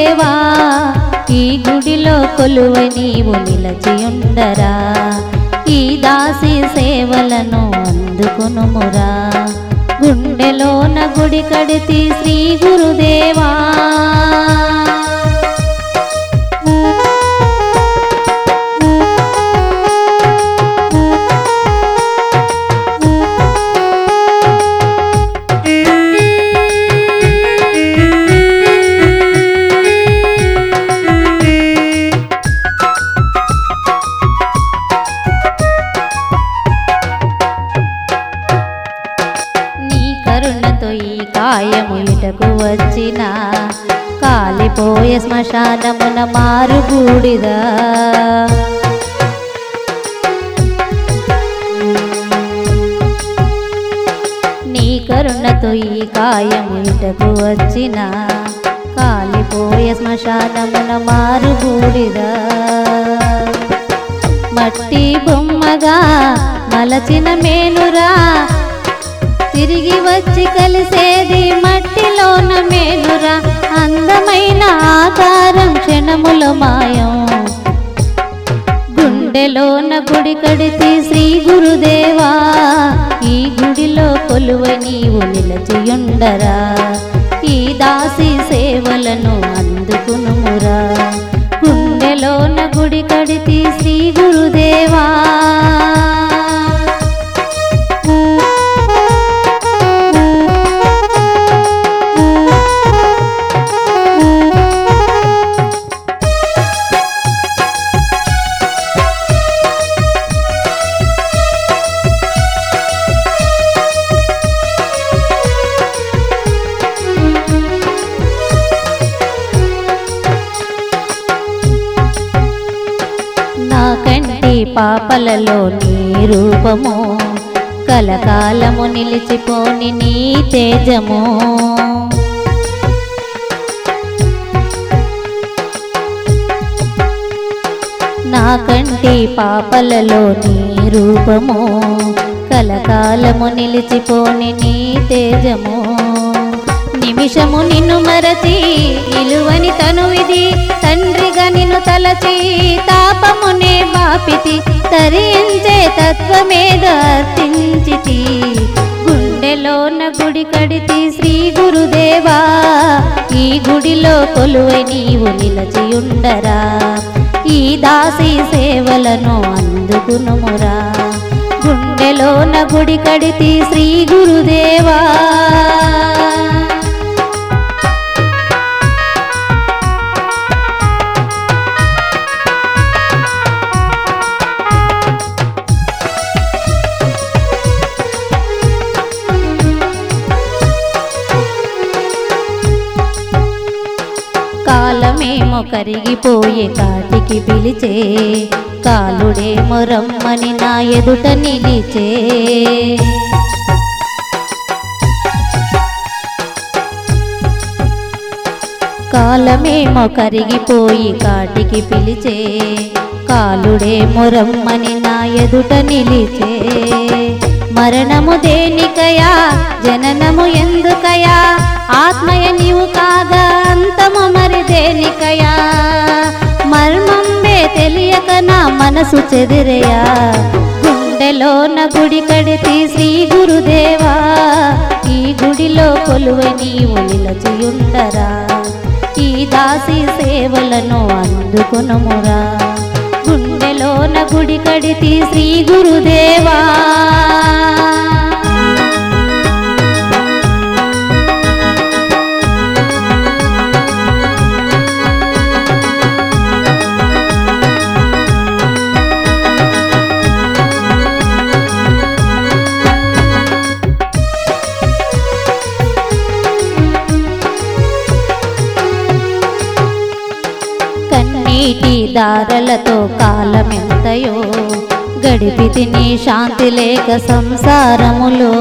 గురుదేవా ఈ గుడిలో కొలువ నీవు నిలచియుండరా ఈ దాసి సేవలను అందుకునుమురా గుండెలోన గుడి కడితి శ్రీ గురుదేవా నీ కరుణతో ఈ కాయము ఇటకు వచ్చిన కాలిపోయే శ్మశానమున మారుగూడిదా నీ కరుణతో ఈ కాయము ఇటకు వచ్చిన కాలిపోయే శ్మశానమున మారుగూడిదా మట్టి బొమ్మగా మలచిన మేనురా తిరిగి వచ్చి కలిసేది మట్టిలోన మేనురా అందమైన ఆకారం క్షణముల మాయం గుండెలోన గుడి కడితి శ్రీ గురుదేవా ఈ గుడిలో కొలువ నీవు నిలచియుండరా ఈ దాసి సేవలను అందుకునుమురా గుండెలోన గుడి కడితి శ్రీ గురుదేవా నా కంటి పాపలలో నీ రూపము కలకాలము నిలిచిపోని నీ తేజము నా కంటి పాపలలో నీ రూపము కలకాలము నిలిచిపోని నీ తేజము నిమిషము నిన్ను మరచి నిలువని తనువిది తండ్రిగా నిన్ను తలచి తాపమునే బాపితి తరించే తత్వమేదో అర్పించితి గుండెలోన గుడి కడితి శ్రీ గురుదేవా ఈ గుడిలో కొలువై నీవు నిలచియుండరా ఈ దాసి సేవలను అందుకునుమురా గుండెలోన గుడి కడితి శ్రీ గురుదేవా కాలమేమో కరిగిపోయే కాటికి పిలిచే కాలుడేమో రమ్మని నా ఎదుట నిలిచే కాలమేమో కరిగిపోయి కాటికి పిలిచే కాలుడేమో రమ్మని నా ఎదుట నిలిచే మరణము దేనికయా జననము ఎందుకయా ఆత్మయ నీవు కాగా అంతము మరి దేనికయా మర్మంబే తెలియక నా మనసు చెదిరయా గుండెలోన గుడి కడితి శ్రీ గురుదేవా ఈ గుడిలో కొలువై నీవు నిలచియుండరా ఈ దాసి సేవలను అందుకునుమురా గుండెలోన గుడి కడితి శ్రీ గురుదేవా కన్నీటి దారలతో కాలమెంతయో గడిపి నీ శాంతి లేక సంసారములో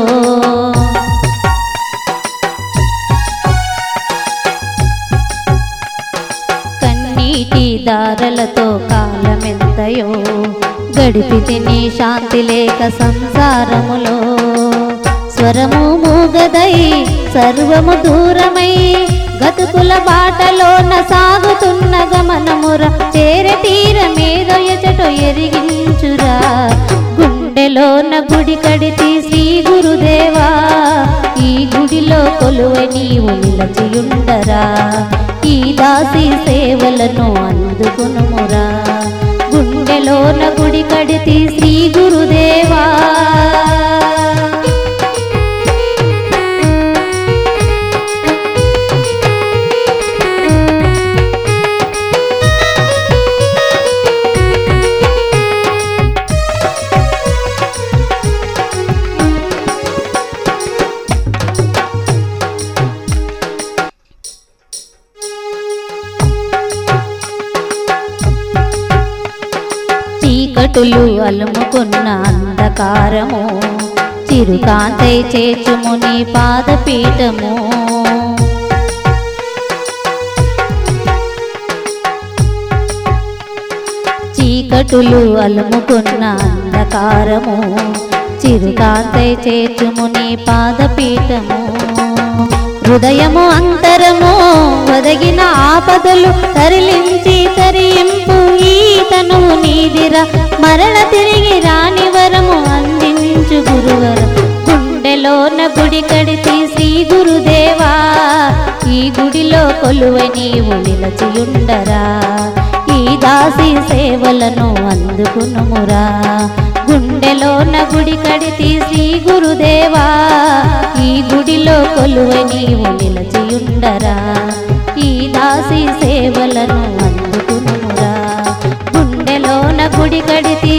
కన్నీటి దారలతో కాలమెంతయో గడిపి నీ శాంతి లేక సంసారములో స్వరము మూగదై సర్వము దూరమై గతుకుల బాటలోన సాగుతున్న గమనముర చేర తీరమేదో ఎచటో ఎరిగించురా గుండెలోన గుడి కడితి శ్రీ గురుదేవా ఈ గుడిలో కొలువ నీవు నిలచియుండరా ఈ దాసి సేవలను అందుకునుమురా గుండెలోన గుడి కడితి శ్రీ గురుదేవా చీకటులు అలుముకున్న అంధకారము చిరుకాంతై చేర్చుము నీ పాదపీఠము చీకటులు అలుముకున్న అంధకారము చిరుకాంతై చేర్చుము నీ పాదపీఠము హృదయము అంతరము ఒదగిన ఆపదలు తరలించి తరింపు ఈ తనువు నీదిరా మరణ తిరిగి రాని వరము అందించు గురువరం గుండెలోన గుడి కడితి శ్రీ గురుదేవా ఈ గుడిలో కొలువ నీవు నిలచియుండరా ఈ దాసి సేవలను అందుకునుమురా గుండెలోన గుడి కడితి శ్రీ గురుదేవా ఈ గుడిలో కొలువ నీవు నిలచియుండరా ఈ దాసి సేవలను అందుకునుమురా గుండెలోన గుడి కడితి